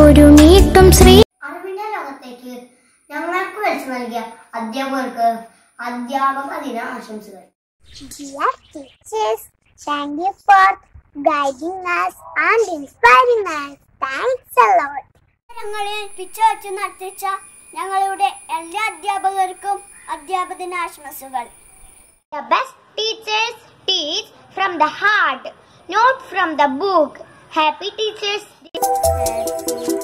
ഒരു നീട്ടും ശ്രീ അറിവിന്റെ ലോകത്തേക്ക് ഞങ്ങൾക്ക് വിളിച്ചു നൽകിയ അധ്യാപകർക്ക് അധ്യാപക ദിന ആശംസകൾ Dear teachers, thank you for guiding us and inspiring us. Thanks a lot. ഞങ്ങളെ പിച്ച വെച്ച് നടത്തിച്ച ഞങ്ങളുടെ എല്ലാ അധ്യാപകർക്കും അധ്യാപന ആശംസകൾ The best teachers teach from the heart, not from the book. Happy Teachers Day.